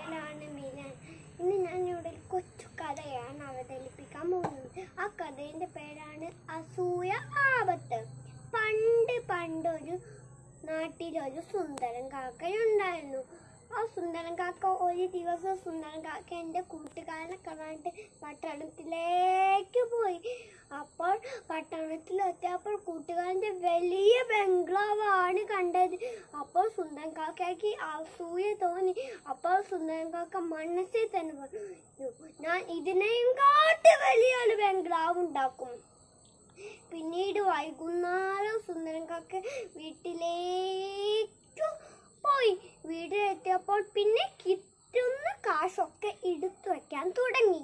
പേരാണ് മീനാൻ ഇന്ന് ഞാൻ ഇവിടെ ഒരു കൊച്ചു കഥയാണ് അവതരിപ്പിക്കാൻ പോകുന്നത് ആ കഥയുടെ പേരാണ് അസൂയ ആപത്ത് പണ്ട് പണ്ടൊരു നാട്ടിലൊരു സുന്ദരൻ കാക്കയുണ്ടായിരുന്നു ആ സുന്ദരൻ കാക്ക ഒരു ദിവസം സുന്ദരൻ കാക്ക എൻ്റെ കൂട്ടുകാരനെ കാണാണ്ട് പട്ടണത്തിലേക്ക് പോയി അപ്പോൾ പട്ടണത്തിലെത്തിയപ്പോൾ കൂട്ടുകാരൻ്റെ വലിയ ബംഗ്ലാവാണ് കണ്ടത് അപ്പോൾ സുന്ദരൻ കാക്കയ്ക്ക് അസൂയ തോന്നി അപ്പോൾ സുന്ദരൻ കാക്ക മനസ്സിൽ തന്നെ പറഞ്ഞു ഞാൻ ഇതിനെയും കാട്ടി വലിയൊരു ബംഗ്ലാവ് ഉണ്ടാക്കും പിന്നീട് വൈകുന്നേരം സുന്ദരൻ കാക്ക വീട്ടിലേക്ക് പോയി വീട്ടിലെത്തിയപ്പോൾ പിന്നെ കിട്ടുന്ന കാശൊക്കെ എടുത്തു വെക്കാൻ തുടങ്ങി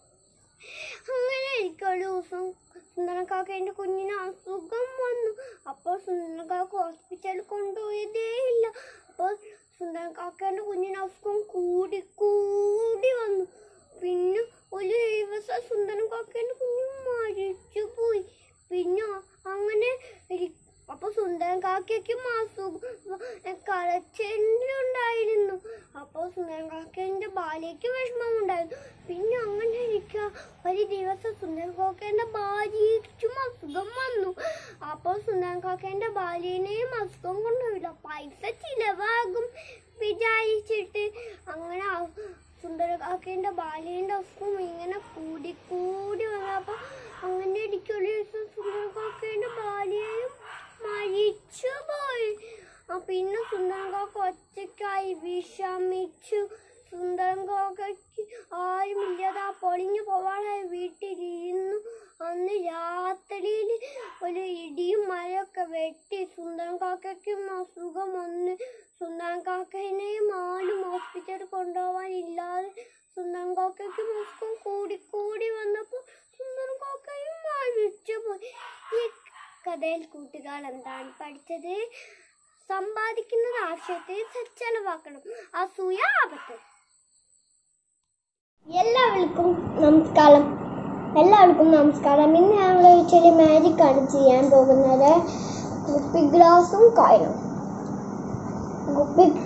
അങ്ങനെ എനിക്കൊരു ദിവസം സുന്ദരക്കാക്കേൻ്റെ കുഞ്ഞിന് അസുഖം വന്നു അപ്പോൾ സുന്ദരക്കാക്ക ഹോസ്പിറ്റലിൽ കൊണ്ടുപോയതേ ഇല്ല അപ്പോൾ സുന്ദരക്കാക്കേൻ്റെ കുഞ്ഞിന് അസുഖം കൂടി കൂടി വന്നു പിന്നെ ഒരു ദിവസം സുന്ദരക്കാക്കേൻ്റെ കുഞ്ഞ് മരിച്ചു പോയി പിന്നെ അങ്ങനെ ഇരി- അപ്പൊ സുന്ദരൻ കാക്കയ്ക്കും അസുഖം കരച്ചിലുണ്ടായിരുന്നു അപ്പോൾ സുന്ദരൻ കാക്കേന്റെ ബാലയ്ക്ക് വിഷമമുണ്ടായിരുന്നു പിന്നെ അങ്ങനെ ഇരിക്കുക ഒരു ദിവസം സുന്ദരൻ കാക്കേന്റെ ഭാര്യയ്ക്കും അസുഖം വന്നു അപ്പോൾ സുന്ദരൻ കാക്കേന്റെ ഭാര്യനെയും അസുഖം കൊണ്ടുപോയില്ല പൈസ ചിലവാകും വിചാരിച്ചിട്ട് അങ്ങനെ ആ- സുന്ദര കാക്കേന്റെ ബാലേന്റെ അസുഖം ഇങ്ങനെ കൂടി കൂടി വന്നപ്പോ അങ്ങനെ ഇരിക്കൊരു ദിവസം സുന്ദര കാക്കേന്റെ ബാലയും മരിച്ചു പോയി ആ പിന്നെ സുന്ദരൻ കാക്ക ഒറ്റയ്ക്കായി വിഷമിച്ചു സുന്ദരൻ കാക്കയ്ക്ക് ആരുമില്ലാതെ ആ പൊളിഞ്ഞു പോവാനായി വീട്ടിലിരുന്നു അന്ന് രാത്രിയിൽ ഒരു ഇടിയും മഴയൊക്കെ വെട്ടി സുന്ദരൻ കാക്കയ്ക്കും അസുഖം വന്ന് സുന്ദരൻ കാക്കനെയും ആരും ഹോസ്പിറ്റലിൽ കൊണ്ടുപോകാനില്ലാതെ സുന്ദരൻ കാക്കയ്ക്കും അസുഖം കൂടി കൂടി വന്നപ്പോൾ സുന്ദരൻ കാക്കയും മരിച്ചു പോയി ഈ കഥയിൽ കൂട്ടുകാർ എന്താണ് പഠിച്ചത് സമ്പാദിക്കുന്നത് ആവശ്യത്തെ ചെലവാക്കണം അസൂയ ആപത്ത് എല്ലാവർക്കും നമസ്കാരം എല്ലാവർക്കും നമസ്കാരം ഇന്ന് ഞങ്ങൾ ഒരു ചെറിയ മാജിക് ആണ് ചെയ്യാൻ പോകുന്നത് കുപ്പി ഗ്ലാസും കോയിനും കുപ്പി